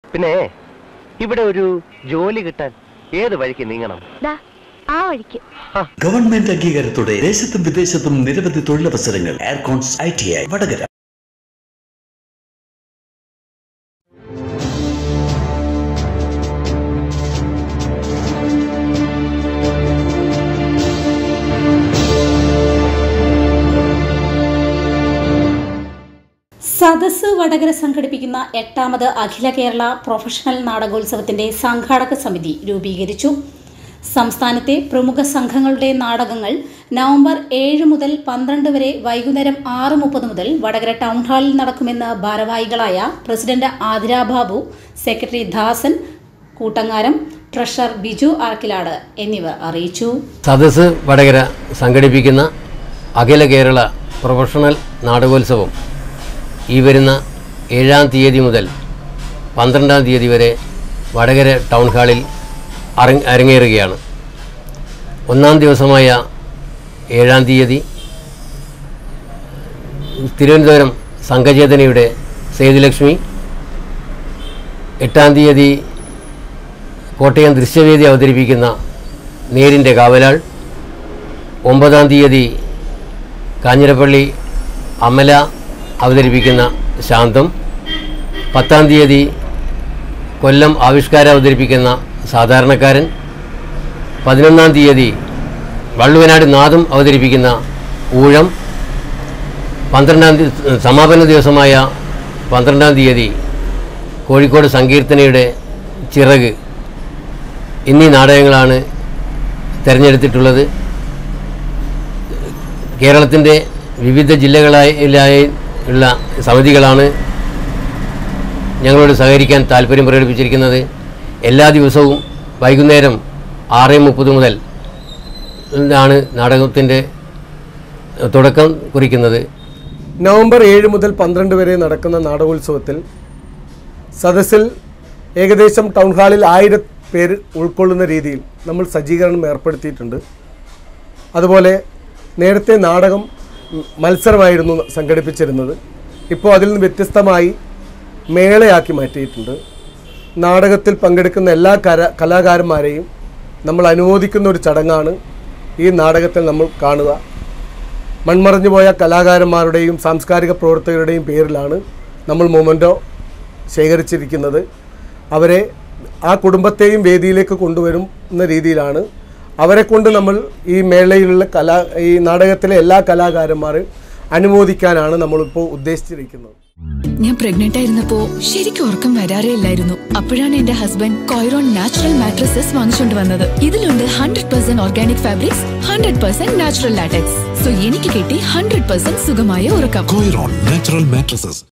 പിന്നെ ഇവിടെ ഒരു ജോലി കിട്ടാൻ ഏത് വഴിക്ക് നീങ്ങണം ദാ ആ വഴിക്ക് ഗവൺമെന്റ് അംഗീകാരത്തോടെ ദേശത്തും വിദേശത്തും നിരവധി തൊഴിലവസരങ്ങൾ എയർകോൺസ് ഐ ടി ഐ വടകര സദസ് വടകര സംഘടിപ്പിക്കുന്ന എട്ടാമത് അഖില കേരള പ്രൊഫഷണൽ നാടകോത്സവത്തിന്റെ സംഘാടക സമിതി രൂപീകരിച്ചു സംസ്ഥാനത്തെ പ്രമുഖ സംഘങ്ങളുടെ നാടകങ്ങൾ നവംബർ ഏഴ് മുതൽ പന്ത്രണ്ട് വരെ വൈകുന്നേരം ആറ് മുപ്പത് മുതൽ വടകര ടൗൺ ഹാളിൽ നടക്കുമെന്ന് ഭാരവാഹികളായ president Athira Babu secretary Dasan Koottangaram treasurer Biju Arakkilad എന്നിവർ അറിയിച്ചു സദസ് വടകര സംഘടിപ്പിക്കുന്ന അഖില കേരള പ്രൊഫഷണൽ നാടകോത്സവം ഈ വരുന്ന ഏഴാം തീയതി മുതൽ പന്ത്രണ്ടാം തീയതി വരെ വടകര ടൗൺ ഹാളിൽ അരങ് അരങ്ങേറുകയാണ് ഒന്നാം ദിവസമായ ഏഴാം തീയതി തിരുവനന്തപുരം സംഘചേതനയുടെ സേതുലക്ഷ്മി എട്ടാം തീയതി കോട്ടയം ദൃശ്യവേദി അവതരിപ്പിക്കുന്ന നേരിൻ്റെ കാവലാൾ ഒമ്പതാം തീയതി കാഞ്ഞിരപ്പള്ളി അമല അവതരിപ്പിക്കുന്ന ശാന്തം പത്താം തീയതി കൊല്ലം ആവിഷ്കാരം അവതരിപ്പിക്കുന്ന സാധാരണക്കാരൻ പതിനൊന്നാം തീയതി വള്ളുവനാട് നാദം അവതരിപ്പിക്കുന്ന ഊഴം പന്ത്രണ്ടാം തീയതി സമാപന ദിവസമായ പന്ത്രണ്ടാം തീയതി കോഴിക്കോട് സങ്കീർത്തനയുടെ ചിറക് എന്നീ നാടകങ്ങളാണ് തിരഞ്ഞെടുത്തിട്ടുള്ളത് കേരളത്തിൻ്റെ വിവിധ ജില്ലകളായി ഉള്ള സമിതികളാണ് ഞങ്ങളോട് സഹകരിക്കാൻ താല്പര്യം പ്രകടിപ്പിച്ചിരിക്കുന്നത് എല്ലാ ദിവസവും വൈകുന്നേരം ആറ് മുപ്പത് മുതൽ ആണ് നാടകത്തിൻ്റെ തുടക്കം കുറിക്കുന്നത് നവംബർ ഏഴ് മുതൽ പന്ത്രണ്ട് വരെ നടക്കുന്ന നാടകോത്സവത്തിൽ സദസ്സിൽ ഏകദേശം ടൗൺ ഹാളിൽ ആയിരം പേര് ഉൾക്കൊള്ളുന്ന രീതിയിൽ നമ്മൾ സജ്ജീകരണം ഏർപ്പെടുത്തിയിട്ടുണ്ട് അതുപോലെ നേരത്തെ നാടകം ഉം, മത്സരമായിരുന്നു സംഘടിപ്പിച്ചിരുന്നത് ഇപ്പോൾ അതിൽ നിന്ന് വ്യത്യസ്തമായി മേളയാക്കി മാറ്റിയിട്ടുണ്ട് നാടകത്തിൽ പങ്കെടുക്കുന്ന എല്ലാ കര കലാകാരന്മാരെയും നമ്മൾ അനുമോദിക്കുന്ന ഒരു ചടങ്ങാണ് ഈ നാടകത്തിൽ നമ്മൾ കാണുക മൺമറഞ്ഞു പോയ കലാകാരന്മാരുടെയും സാംസ്കാരിക പ്രവർത്തകരുടെയും പേരിലാണ് നമ്മൾ മൊമെൻറ്റോ ശേഖരിച്ചിരിക്കുന്നത് അവരെ ആ കുടുംബത്തെയും വേദിയിലേക്ക് കൊണ്ടുവരും എന്ന രീതിയിലാണ് അവരെ കൊണ്ട് നമ്മൾ ഈ മേളയിലുള്ള കലാ ഈ നാടകത്തിലെ എല്ലാ കലാകാരന്മാരെയും അനുമോദിക്കാനാണ് നമ്മളിപ്പോൾ ഉദ്ദേശിച്ചിരിക്കുന്നത് ഞാൻ പ്രഗ്നന്റ് ആയിരുന്നപ്പോ ശരിക്കും ഉറക്കം വരാറേ ഇല്ലായിരുന്നു അപ്പോഴാണ് എന്റെ ഹസ്ബൻഡ് കോയറോൺ നാച്ചുറൽ മാട്രസസ് വാങ്ങിച്ചുകൊണ്ട് വന്നത് ഇതിലുണ്ട് hundred percent organic fabrics hundred percent natural latex so എനിക്ക് കിട്ടി ഹൺഡ്രഡ് പെർസെന്റ് സുഖമായ ഉറക്കം Coiron Natural Mattresses